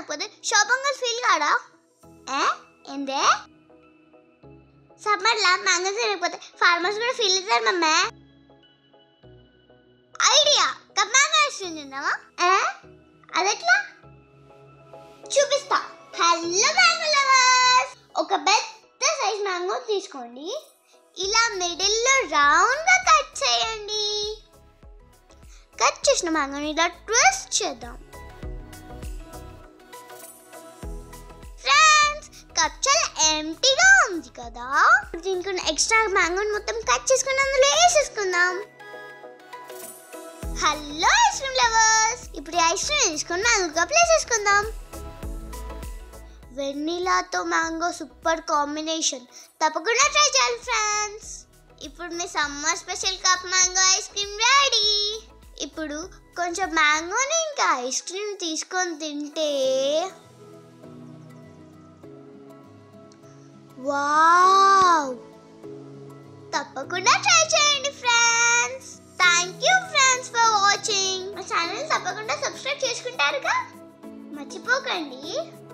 కొనకపోతే shopping feel కాడా ఏ ఏందే సమ్మర్లో మ్యాంగో తినకపోతే ఫార్మర్స్ కూడా ఫీల్ అవుతారు మమ్మ idea cup mango ice cream తిన్నావా ఏ అదెట్లా చూపిస్తా హలో మ్యాంగో లవర్స్ ఒక పెద్ద సైజ్ మ్యాంగో తీసుకోండి ఇలా మిడిల్లో రౌండ్గా కట్ చేయండి కట్ చేసిన మ్యాంగోని ఇలా ట్విస్ట్ చేద్దాం ఫ్రెండ్స్ కప్ చాలా ఎంటీగా ఉంది కదా దీనికి ఎక్స్ట్రా మ్యాంగోని మొత్తం కట్ చేసుకుని అందులో వేసేసుకుందాం హలో ఐస్ క్రీమ్ లవర్స్ ఇప్పుడు ఐస్ క్రీమ్ తీసుకొని మ్యాంగో కప్ వేసేసుకుందాం వెన్నీలాతో మ్యాంగో సూపర్ కాంబినేషన్ తప్పకుండా ట్రై చేయాలి ఫ్రెండ్స్ ఇప్పుడు మీ summer special cup mango ice cream ready ఇప్పుడు కొంచెం మ్యాంగోని ఇంకా ఐస్ క్రీమ్ తీసుకొని తింటే వావ్ తప్పకుండా ట్రై చేయండి friends thank you friends for watching మా ఛానల్ తప్పకుండా సబ్స్క్రైబ్ చేసుకుంటారుగా మర్చిపోకండి